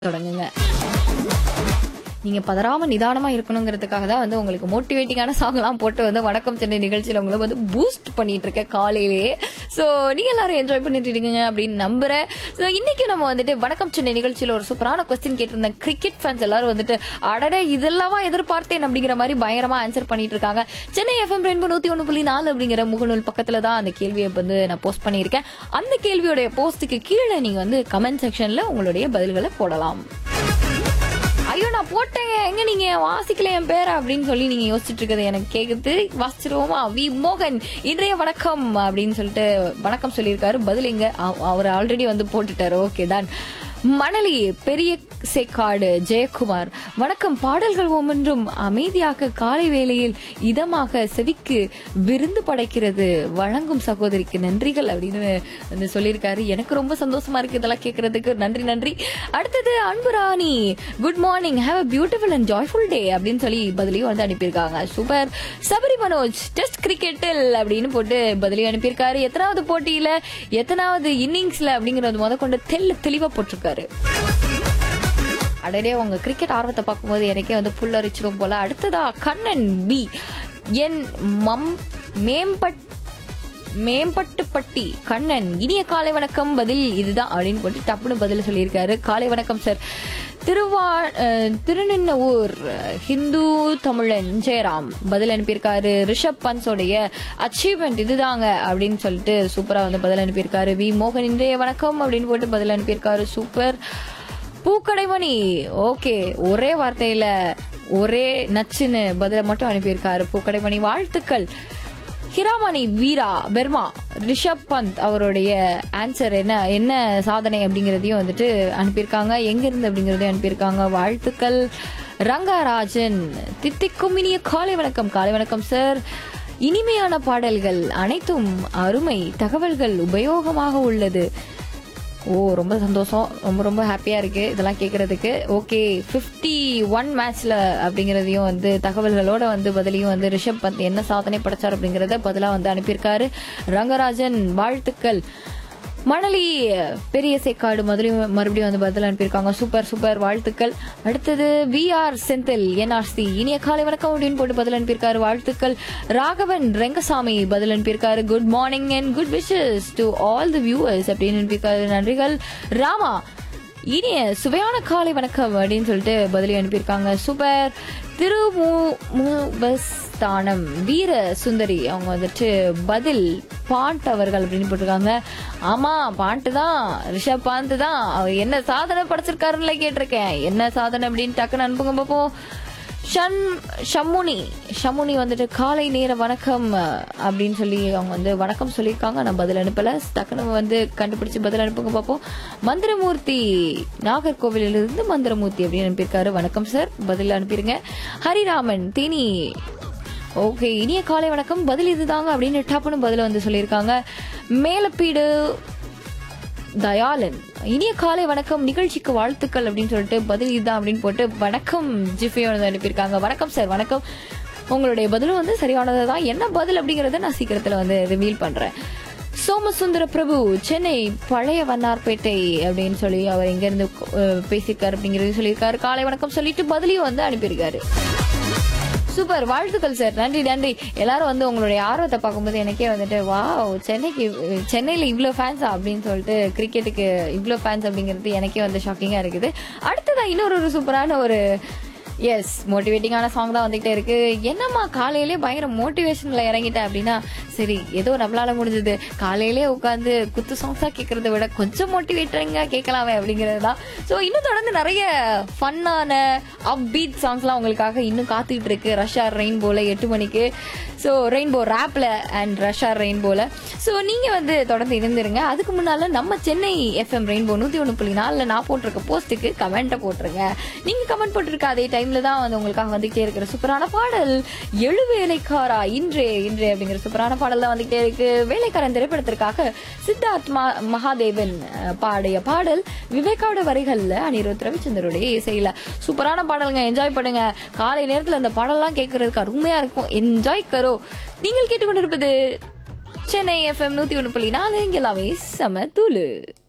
தொடங்குங்க நீங்க பதறாம நிதானமா இருக்கணுங்கிறதுக்காக தான் வந்து உங்களுக்கு மோட்டிவேட்டிங்கான சாங்லாம் போட்டு வந்து வணக்கம் சென்னை நிகழ்ச்சியில உங்களை வந்து பூஸ்ட் பண்ணிட்டு இருக்கேன் காலையிலேயே சோ நீங்க எல்லாரும் என்ஜாய் பண்ணிட்டு இருக்கீங்க அப்படின்னு நம்புறேன் சோ இன்னைக்கு நம்ம வந்துட்டு வணக்கம் சென்னை நிகழ்ச்சியில ஒரு சூப்பரான கொஸ்டின் கேட்டிருந்தேன் கிரிக்கெட் ஃபேன்ஸ் எல்லாரும் வந்துட்டு அடடே இதெல்லாமா எதிர்பார்த்தேன் அப்படிங்கிற மாதிரி பயங்கரமா ஆன்சர் பண்ணிட்டு இருக்காங்க சென்னை எஃப்எம் ரெண்டு நூத்தி ஒண்ணு புள்ளி நாலு அப்படிங்கிற முகநூல் பக்கத்துல தான் அந்த கேள்வியை வந்து நான் போஸ்ட் பண்ணியிருக்கேன் அந்த கேள்வியோட போஸ்ட்டுக்கு கீழே நீங்க வந்து கமெண்ட் செக்ஷன்ல உங்களுடைய பதில்களை போடலாம் ஐயோ நான் போட்டேங்க எங்க நீங்க வாசிக்கல என் பேரா அப்படின்னு சொல்லி நீங்க யோசிச்சுட்டு இருக்கிறது எனக்கு கேக்குது வாசிச்சிருவோமா வி மோகன் இன்றைய வணக்கம் அப்படின்னு சொல்லிட்டு வணக்கம் சொல்லியிருக்காரு பதில் எங்க அவ- அவர் ஆல்ரெடி வந்து போட்டுட்டாரு ஓகே தான் மணலி பெரிய சேக்காடு ஜெயக்குமார் வணக்கம் பாடல்கள் ஒவ்வொன்றும் அமைதியாக காலை வேளையில் இதமாக செவிக்கு விருந்து படைக்கிறது வழங்கும் சகோதரிக்கு நன்றிகள் அப்படின்னு வந்து சொல்லியிருக்காரு எனக்கு ரொம்ப சந்தோஷமா இருக்கு இதெல்லாம் கேட்கறதுக்கு நன்றி நன்றி அடுத்தது Anburani good morning have a beautiful and joyful day அப்படின்னு சொல்லி பதிலையும் வந்து அனுப்பியிருக்காங்க சூப்பர் சபரி மனோஜ் டெஸ்ட் கிரிக்கெட்டில் அப்படின்னு போட்டு பதிலையும் அனுப்பியிருக்காரு எத்தனாவது போட்டியில எத்தனாவது இன்னிங்ஸ்ல அப்படிங்கறது முத கொண்டு தெல்ல தெளிவா போட்டிருக்காரு அடடே உங்க கிரிக்கெட் ஆர்வத்தை பார்க்கும்போது எனக்கே வந்து புல்லரிச்சிரும் போல அடுத்ததா கண்ணன் பி என் மம் மேம்பட் மேம்பட்டுப்பட்டி கண்ணன் இனிய காலை வணக்கம் பதில் இதுதான் அப்படின்னு போட்டு டப்புன்னு பதில் சொல்லியிருக்காரு காலை வணக்கம் சார் திருவா அஹ், திருநின்னவூர் அஹ், ஹிந்து தமிழன் ஜெயராம் பதில் அனுப்பியிருக்காரு ரிஷப் பன்ஸோடைய அச்சீவ்மெண்ட் இதுதாங்க அப்படின்னு சொல்லிட்டு சூப்பரா வந்து பதில் அனுப்பியிருக்காரு வி மோகன் இன்றைய வணக்கம் அப்படின்னு போட்டு பதில் அனுப்பியிருக்காரு சூப்பர் பூக்கடைமணி ஓகே ஒரே வார்த்தையில ஒரே நச்சுன்னு பதில மட்டும் அனுப்பியிருக்காரு பூக்கடைமணி வாழ்த்துக்கள் ஹிராமணி வீரா பெர்மா ரிஷப் பந்த் அவருடைய ஆன்சர் என்ன என்ன சாதனை அப்படிங்கறதையும் வந்துட்டு அனுப்பியிருக்காங்க எங்க இருந்து அப்படிங்கறதையும் அனுப்பியிருக்காங்க வாழ்த்துக்கள் ரங்கராஜன் தித்திக்கும் இனிய காலை வணக்கம் காலை வணக்கம் சார் இனிமையான பாடல்கள் அனைத்தும் அருமை தகவல்கள் உபயோகமாக உள்ளது ஓ ரொம்ப சந்தோஷம் ரொம்ப ரொம்ப ஹாப்பியா இருக்கு இதெல்லாம் கேட்கறதுக்கு ஓகே 51 ஒன் மேட்ச்ல அப்படிங்கறதையும் வந்து தகவல்களோட வந்து பதிலையும் வந்து ரிஷப் பந்த் என்ன சாதனை படைச்சார் அப்படிங்கறத பதிலா வந்து அனுப்பியிருக்காரு ரங்கராஜன் வாழ்த்துக்கள் மணலி பெரிய சேக்காடு மறுபடியும் மறுபடியும் வந்து பதில் அனுப்பியிருக்காங்க சூப்பர் சூப்பர் வாழ்த்துக்கள் அடுத்தது வி ஆர் செந்தில் என்ஆர்சி இனிய காலை வணக்கம் அப்படின்னு போட்டு பதில் அனுப்பியிருக்காரு வாழ்த்துக்கள் ராகவன் ரெங்கசாமி பதில் அனுப்பியிருக்காரு good morning and good wishes to all the viewers அப்படின்னு அனுப்பியிருக்காரு நன்றிகள் ராமா இனிய சுவையான காலை வணக்கம் அப்படின்னு சொல்லிட்டு பதிலி அனுப்பியிருக்காங்க சூப்பர் திருமூபஸ்தானம் வீர சுந்தரி அவங்க வந்துட்டு பதில் பாண்ட் அவர்கள் அப்படின்னு போட்டிருக்காங்க ஆமா பாண்ட் தான் ரிஷப் பாண்ட் தான் அவர் என்ன சாதனை படைச்சிருக்காருன்னு கேட்டிருக்கேன் என்ன சாதனை அப்படின்னு டக்குன்னு அனுப்புங்க பார்ப்போம் ஷன் ஷம்முனி ஷம்முனி வந்துட்டு காலை நேர வணக்கம் அஹ், அப்படின்னு சொல்லி அவங்க வந்து வணக்கம் சொல்லியிருக்காங்க நான் பதில் அனுப்பல டக்குனு வந்து கண்டுபிடிச்சு பதில் அனுப்புங்க பார்ப்போம் மந்திரமூர்த்தி நாகர்கோவிலிருந்து மந்திரமூர்த்தி அப்படின்னு அனுப்பியிருக்காரு வணக்கம் சார் பதில் அனுப்பிடுங்க ஹரிராமன் தேனி ஓகே இனிய காலை வணக்கம் பதில் இதுதாங்க அப்படின்னு டப்புன்னு பதில் வந்து சொல்லியிருக்காங்க மேலப்பீடு தயாளன் இனிய காலை வணக்கம் நிகழ்ச்சிக்கு வாழ்த்துக்கள் அப்படின்னு சொல்லிட்டு பதில் இதுதான் அப்படின்னு போட்டு வணக்கம் ஜிஃபியோட அனுப்பியிருக்காங்க வணக்கம் சார் வணக்கம் உங்களுடைய பதிலும் வந்து சரியானது தான் என்ன பதில் அப்படிங்கறத நான் சீக்கிரத்துல வந்து ரிவீல் பண்றேன் சோமசுந்தர பிரபு சென்னை பழைய வண்ணார்பேட்டை அப்படின்னு சொல்லி அவர் எங்க இருந்து அஹ், பேசியிருக்காரு அப்படிங்கறது சொல்லியிருக்காரு காலை வணக்கம் சொல்லிட்டு பதிலையும் வந்து அனுப்பியிருக்காரு சூப்பர் வாழ்த்துக்கள் சார் நன்றி நன்றி எல்லாரும் வந்து உங்களுடைய ஆர்வத்தை பார்க்கும்போது எனக்கே வந்துட்டு வாவ் சென்னைக்கு சென்னையில இவ்ளோ ஃபேன்ஸா அப்படின்னு சொல்லிட்டு கிரிக்கெட்டுக்கு இவ்ளோ ஃபேன்ஸ் அப்படிங்கிறது எனக்கே வந்து ஷாக்கிங்கா இருக்குது அடுத்ததா இன்னொரு ஒரு சூப்பரான ஒரு எஸ் மோட்டிவேட்டிங்கான சாங் தான் வந்துகிட்டே இருக்கு என்னம்மா காலையிலே பயங்கர மோட்டிவேஷன்ல இறங்கிட்டேன் அப்படின்னா சரி ஏதோ நம்மளால முடிஞ்சது காலையிலே உட்காந்து குத்து சாங்ஸா கேட்கறத விட கொஞ்சம் மோட்டிவேட்டிங்கா கேட்கலாமே அப்படிங்கிறது தான் ஸோ இன்னும் தொடர்ந்து நிறைய ஃபன்னான அப் பீட் சாங்ஸ்லாம் உங்களுக்காக இன்னும் காத்துக்கிட்டு இருக்கு ரஷ்யா ரெயின்போல எட்டு மணிக்கு ஸோ ரெயின்போ ரேப்ல அண்ட் ரஷ்யா ரெயின்போல ஸோ நீங்க வந்து தொடர்ந்து இருந்துருங்க அதுக்கு முன்னால நம்ம சென்னை எஃப்எம் ரெயின்போ நூத்தி ஒன்று புள்ளி நாலுல நான் போட்டிருக்க போஸ்ட்டுக்கு கமெண்ட்டை போட்டுருங்க நீங்க கமெண்ட் போட்டிருக்க அதே டைம்ல தான் வந்து உங்களுக்காக வந்துகிட்டே இருக்கிற சூப்பரான பாடல் எழு வேலைக்காரா இன்றே இன்றே அப்படிங்கிற சூப்பரான பாடல் தான் வந்துகிட்டே இருக்கு வேலைக்காரன் திரைப்படத்திற்காக சித்தார்த் மா- மகாதேவன் அஹ், பாடிய பாடல் விவேகாவோட வரிகள்ல அனிருத் ரவிச்சந்திரோடைய இசையில சூப்பரான பாடலுங்க என்ஜாய் பண்ணுங்க காலை நேரத்துல அந்த பாடல்லாம் கேட்கறதுக்கு அருமையா இருக்கும் என்ஜாய் கரோ நீங்கள் கேட்டுக்கொண்டிருப்பது சென்னை எஃப்எம் நூத்தி ஒன்று புள்ளி நாலு இங்க எல்லாமே செம தூளு